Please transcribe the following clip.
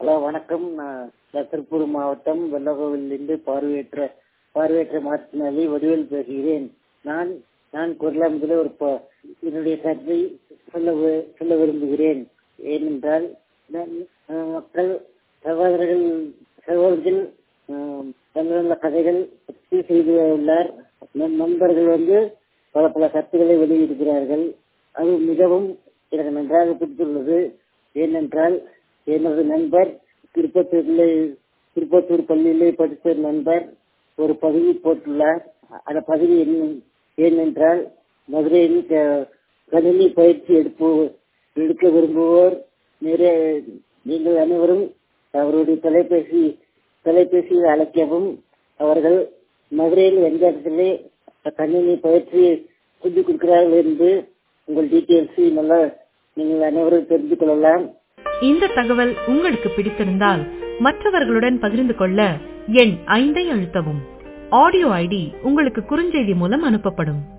hello வணக்கம் நான் திருப்பூர் மாவட்டம் வெள்ளகோவிலிருந்து பார்வையற்ற பார்வையற்ற மாற்றுத்திறனாளி வடிவேல் பேசுகிறேன் நான் நான் குரலாமத்தில் ஒரு ப- என்னுடைய கருத்தை சொல்ல வி- சொல்ல விரும்புகிறேன் ஏனென்றால் நான், அஹ், மக்கள் சகோதரர்கள் சகோதரர்கள் அஹ், நல்ல நல்ல கதைகள் பதிவு செய்து உள்ளார் நம் நண்பர்கள் வந்து பல பல கருத்துக்களை வெளியிடுகிறார்கள் அது மிகவும் எனக்கு நன்றாக பிடித்துள்ளது ஏனென்றால் எனது நண்பர் திருப்பத்தூரில் திருப்பத்தூர் பள்ளியிலே படித்த நண்பர் ஒரு பதவி போட்டுள்ளார் அந்த பதவி என்ன ஏனென்றால் மதுரையில் க- கணினி பயிற்சி எடுப்பு எடுக்க விரும்புவோர் நிறைய நீங்கள் அனைவரும் அவருடைய தொலைபேசி தொலைபேசியில் அழைக்கவும் அவர்கள் மதுரையில் எந்த இடத்திலே கணினி பயிற்சி சொல்லிக் கொடுக்கிறார்கள் என்று உங்கள் டீட்டெயில்ஸ் நல்லா நீங்கள் அனைவரும் தெரிந்து கொள்ளலாம் இந்த தகவல் உங்களுக்கு பிடித்திருந்தால் மற்றவர்களுடன் பகிர்ந்து கொள்ள எண் ஐந்தை அழுத்தவும் ஆடியோ ஐடி உங்களுக்கு குறுஞ்செய்தி மூலம் அனுப்பப்படும்